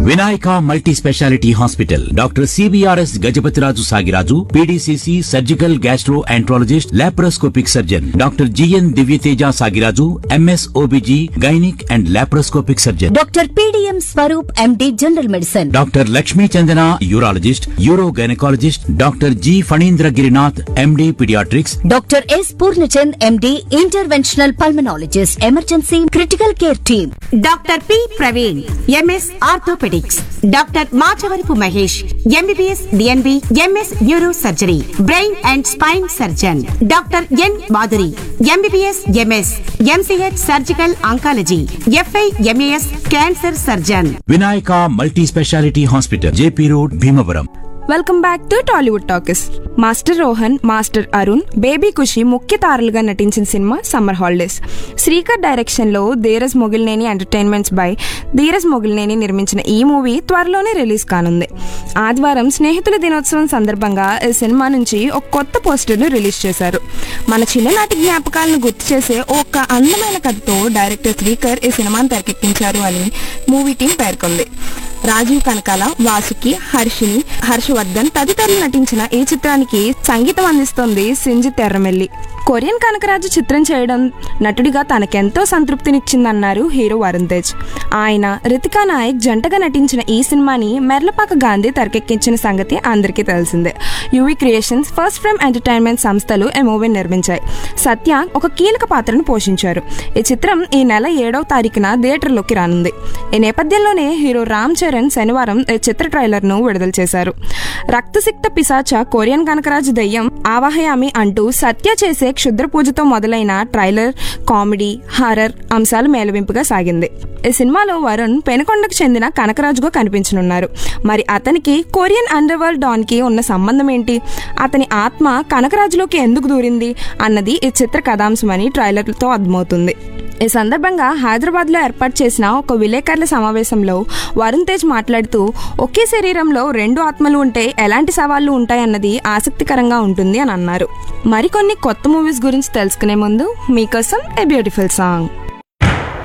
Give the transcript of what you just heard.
Vinayaka multi speciality hospital doctor CBRS Gajapathiraju Sagiraju PDCC surgical gastroenterologist laparoscopic surgeon doctor GN Divyateja Sagiraju MS OBG gynaec and laparoscopic surgeon doctor PDM Swaroop MD general medicine doctor Lakshmi Chandana urologist urogynaecologist doctor G Phanindra Girinath MD paediatrics doctor S Purnachand MD interventional pulmonologist emergency critical care team doctor P Praveen MS orthopaedics doctor Machavarapu Mahesh MBBS DNB MS neuro surgery brain and spine surgeon doctor N Madhuri MBBS MS MCH surgical oncology FI MAS cancer surgeon Vinayaka multi speciality hospital JP road Bhimavaram welcome back to Tollywood talkies master Rohan master Arun baby Khushi ముఖ్య తారలుగా నటించిన cinema summer holidays Srikar direction లో Dheeraj Mogilineni entertainments by Dheeraj Mogilineni నిర్మించిన ఈ movie త్వరలోనే release కానుంది ఆదివారం స్నేహితుల దినోత్సవం సందర్భంగా ఈ సినిమా నుంచి ఒక కొత్త పోస్టర్ను రిలీజ్ చేశారు మన చిన్ననాటి జ్ఞాపకాలను గుర్తు చేసే ఒక అందమైన కథతో డైరెక్టర్ శ్రీకర్ ఈ సినిమాను తెరకెక్కించారు అని మూవీ టీం పేర్కొంది రాజీవ్ కనకాల వాసుకి హర్షిని హర్షవర్ధన్ తదితరులు నటించిన ఈ చిత్రానికి సంగీతం అందిస్తోంది సింజి తెర్రమెల్లి కొరియన్ కనకరాజు చిత్రం చేయడం నటుడిగా తనకెంతో సంతృప్తినిచ్చిందన్నారు హీరో వరుణ్ తేజ్ ఆయన రితికా నాయక్ జంటగా నటించిన ఈ సినిమాని మెర్లపాక గాంధీ తెరకెక్కించిన సంగతి అందరికీ తెలిసిందే UV creations first frame entertainment సంస్థలు ఈ మూవీని నిర్మించాయి సత్య ఒక కీలక పాత్రను పోషించారు ఈ చిత్రం ఈ నెల ఏడవ తారీఖున థియేటర్లోకి రానుంది ఈ నేపథ్యంలోనే హీరో రామ్ చరణ్ శనివారం ఈ చిత్ర ట్రైలర్ ను విడుదల చేశారు రక్తసిక్త పిశాచ కొరియన్ కనకరాజు దెయ్యం ఆవాహయామి అంటూ సత్య చేసే క్షుద్ర పూజతో మొదలైన ట్రైలర్ కామెడీ హారర్ అంశాలు మేలవింపుగా సాగింది ఈ సినిమాలో వరుణ్ పెనుకొండకు చెందిన కనకరాజుగా కనిపించనున్నారు మరి అతనికి కొరియన్ అండర్ వరల్డ్ డాన్ కి ఉన్న సంబంధం ఏంటి అతని ఆత్మ కనకరాజులోకి ఎందుకు దూరింది అన్నది ఈ చిత్ర కథాంశమని ట్రైలర్తో అర్థమవుతుంది ఈ సందర్భంగా హైదరాబాద్ లో ఏర్పాటు చేసిన ఒక విలేకరుల సమావేశంలో వరుణ్ తేజ్ మాట్లాడుతూ ఒకే శరీరంలో రెండు ఆత్మలు ఉంటే ఎలాంటి సవాళ్లు ఉంటాయన్నది ఆసక్తికరంగా ఉంటుంది అని అన్నారు మరికొన్ని కొత్త మూవీస్ గురించి తెలుసుకునే ముందు మీకోసం ఏ బ్యూటిఫుల్ సాంగ్